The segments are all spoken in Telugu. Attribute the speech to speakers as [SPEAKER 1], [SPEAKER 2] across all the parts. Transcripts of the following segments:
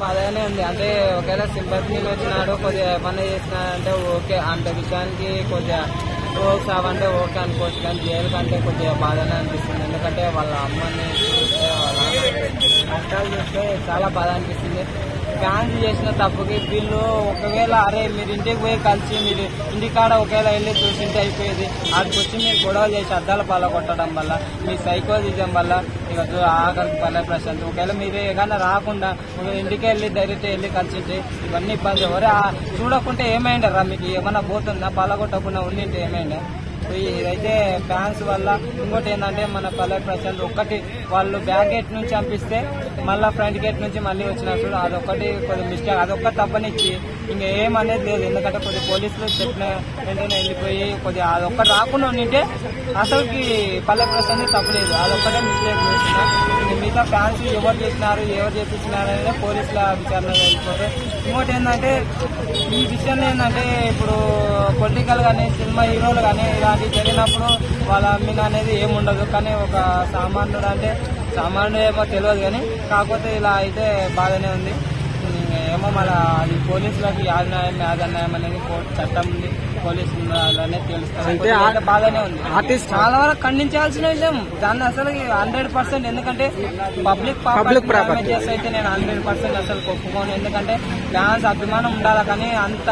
[SPEAKER 1] బాగానే ఉంది అంటే ఒకవేళ సింపతి మీద వచ్చినాడు కొద్దిగా ఏమన్నా చేసినాడంటే ఓకే అంటే విషయానికి కొద్దిగా ఓకే అవంటే ఓకే అనుకోవచ్చు కానీ జైలు కంటే కొద్దిగా బాధనే అనిపిస్తుంది ఎందుకంటే వాళ్ళ అమ్మని చూస్తే వాళ్ళ కష్టాలు చూస్తే చాలా బాధ అనిపిస్తుంది ఫ్యాన్స్ చేసిన తప్పుకి వీళ్ళు ఒకవేళ అరే మీరు ఇంటికి పోయి కలిసి మీరు ఇంటికాడ ఒకవేళ వెళ్ళి చూసింటే అయిపోయేది ఆడికి వచ్చి మీరు గొడవ చేసి అద్దాల పాల కొట్టడం వల్ల మీ సైకోజిజం వల్ల ఇక చూ- ఆఖరికి పల్లె ప్రశాంత్ ఒకవేళ మీరు ఏదైనా రాకుండా ఒక ఇంటికి వెళ్ళి డైరెక్ట్ వెళ్ళి కలిసింటే ఇవన్నీ ఇబ్బంది ఎవరే ఆ- చూడకుంటే ఏమైండరా మీకు ఏమన్నా పోతుందా పాల కొట్టకుండా ఉండింటే ఏమైందా ఇదైతే ఫ్యాన్స్ వల్ల ఇంకోటి ఏంటంటే మన పల్లె ప్రశాంత్ ఒక్కటి వాళ్ళు బ్యాక్ గేట్ నుంచి పంపిస్తే మళ్ళీ ఫ్రంట్ గేట్ నుంచి మళ్ళీ వచ్చిన చూడు అదొక్కటి కొద్దిగా మిస్టేక్ అదొక్కటి తప్పనిచ్చి ఇంకా ఏమనేది లేదు ఎందుకంటే కొద్ది పోలీసులు చెప్పిన వెంటనే వెళ్ళిపోయి కొద్దిగా అదొక్కటి రాకుండా ఉండింటే అసలుకి పల్లె ప్రశాంత్ తప్పలేదు అదొక్కటే మిస్టేక్ చేసిన ఇంక మిగతా ఫ్యాన్స్ ఎవరు చేసినారు ఎవరు చేపించినారు అనేది పోలీసుల విచారణ వెళ్ళిపోతే ఇంకోటి ఏంటంటే ఈ విషయంలో ఏంటంటే ఇప్పుడు పొలిటికల్ కానీ సినిమా హీరోలు కానీ ఇలాంటివి జరిగినప్పుడు వాళ్ళ మీద అనేది ఏముండదు కానీ ఒక సామాన్యుడు అంటే సామాన్యుడు ఏమో తెలియదు కానీ కాకపోతే ఇలా అయితే బాగానే ఉంది ఉమ్, ఏమో మళ్ళీ అది పోలీసులకు యాదన్యాయం యాదన్యాయం అనేది కోర్టు చట్టం ఉంది పోలీసులు అలానే తెలుస్తుంది
[SPEAKER 2] అంటే
[SPEAKER 1] కొద్దిగా
[SPEAKER 2] ఆ-
[SPEAKER 1] అయితే బాగానే ఉంది
[SPEAKER 2] ఆర్టిస్ట్
[SPEAKER 1] చాలా వరకు ఖండించాల్సిన విషయం దాన్ని అసలు హండ్రెడ్ పర్సెంట్ ఎందుకంటే పబ్లిక్
[SPEAKER 2] Public property.
[SPEAKER 1] డ్యామేజెస్ అయితే నేను హండ్రెడ్ పర్సెంట్ అసలు ఒప్పుకోను ఎందుకంటే ఫ్యాన్స్ అభిమానం ఉండాలి కానీ అంత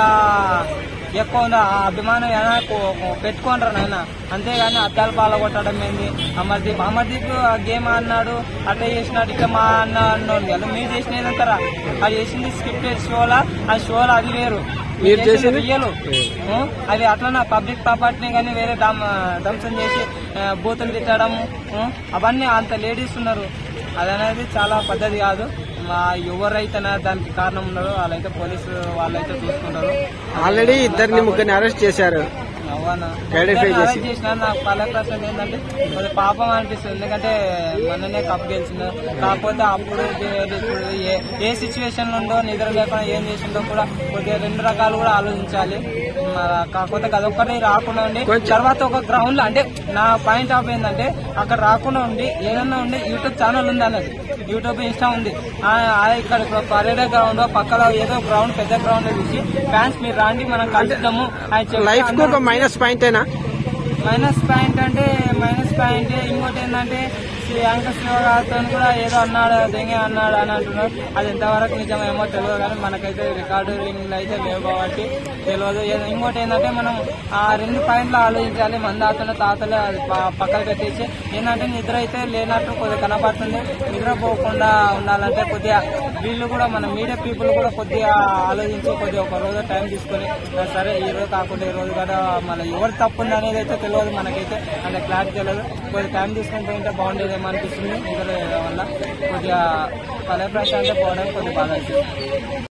[SPEAKER 1] ఎక్కువ ఉంది ఆ అభిమానం ఏమైనా పెట్టుకోనరా నాయన అంతేగాని అద్దాలు పాల కొట్టడం ఏంది అమర్దీప్ అమర్దీప్ ఆ గేమ్ అన్నాడు అట్లా చేసినాడు ఇట్లా మా అన్న అన్నాడు కదా మీరు చేసిన అంటారా అది చేసింది స్క్రిప్టెడ్ షోలా ఆ షోలా అది వేరు
[SPEAKER 2] మీరు చేసింది?
[SPEAKER 1] రియల్ అది అట్లనే పబ్లిక్ ప్రాపర్టీని కానీ వేరే దమ్ ధ్వంసం చేసి ఆ, బూతులు తిట్టడం ఆ, అవన్నీ అంత లేడీస్ ఉన్నారు అదనేది చాలా పద్ధతి కాదు మా ఎవరైతే దానికి కారణం ఉన్నారో వాళ్ళైతే పోలీసు వాళ్ళైతే చూసుకుంటారు
[SPEAKER 2] ఆల్రెడీ ఇద్దరిని ముగ్గురిని అరెస్ట్ చేశారు
[SPEAKER 1] అవునా
[SPEAKER 2] Identify చేసి.
[SPEAKER 1] అరెస్ట్ చేసిన నాకు పల్లె ప్రశ్న ఏంటంటే కొద్దిగా పాపం అనిపిస్తుంది ఎందుకంటే మొన్ననే కప్ గెలిచింది కాకపోతే అప్పుడు ఇది- ఇప్పుడు ఏ ఏ సిచ్యువేషన్ ఉందో నిద్ర లేకుండా ఏం చేసిందో కూడా కొద్దిగా రెండు రకాలు కూడా ఆలోచించాలి మరి కాకపోతే అదొక్కటి రాకుండా ఉండి
[SPEAKER 2] కొంచెం-
[SPEAKER 1] తర్వాత ఒక గ్రౌండ్ లో అంటే నా పాయింట్ ఆఫ్ ఏంటంటే అక్కడ రాకుండా ఉండి ఏదన్నా ఉండి యూట్యూబ్ ఛానల్ ఉంది అన్నది యూట్యూబ్ ఇన్స్టా ఉంది ఆ, ఆ ఇక్కడ ఇప్పుడు పరేడ్ గ్రౌండ్ పక్కలో ఏదో గ్రౌండ్ పెద్ద గ్రౌండ్ చూసి ఫ్యాన్స్ మీరు రాండి మనం కలుద్దాము అని చెప్పి
[SPEAKER 2] లైఫ్ కు ఒక
[SPEAKER 1] అందరూ-
[SPEAKER 2] మైనస్ పాయింటేనా
[SPEAKER 1] మైనస్ పాయింట్ అంటే మైనస్ పాయింట్ ఇంకోటి ఏంటంటే శ్రీ యాంకర్ శివ గారితో కూడా ఏదో అన్నాడు దెంగే అన్నాడు అని అంటున్నారు అది ఎంతవరకు నిజమేమో తెలియదు కానీ మనకైతే రికార్డింగ్లు అయితే లేవు కాబట్టి తెలియదు ఏ- ఇంకోటి ఏంటంటే మనం ఆ రెండు పాయింట్లు ఆలోచించాలి మందాతలు తాతలు అది ప- పక్కన పెట్టేసి ఏంటంటే నిద్ర అయితే లేనట్టు కొద్దిగా కనపడుతుంది నిద్రపోకుండా ఉండాలంటే కొద్దిగా వీళ్ళు కూడా మన మీడియా పీపుల్ కూడా కొద్దిగా ఆలోచించి కొద్దిగా ఒక రోజు టైం తీసుకొని ఆ, సరే ఈ రోజు కాకుండా ఈ రోజు కదా మళ్ళీ ఎవరు తప్పు ఉంది అనేది అయితే తెలియదు మనకైతే అంత క్లారిటీ తెలియదు కొద్దిగా టైం తీసుకొని పోయింటే బాగుండేదేమో అనిపిస్తుంది నిద్ర వల్ల కొద్దిగా పల్లె ప్రశాంత్ పోవడానికి కొద్దిగా బాగా అనిపిస్తుంది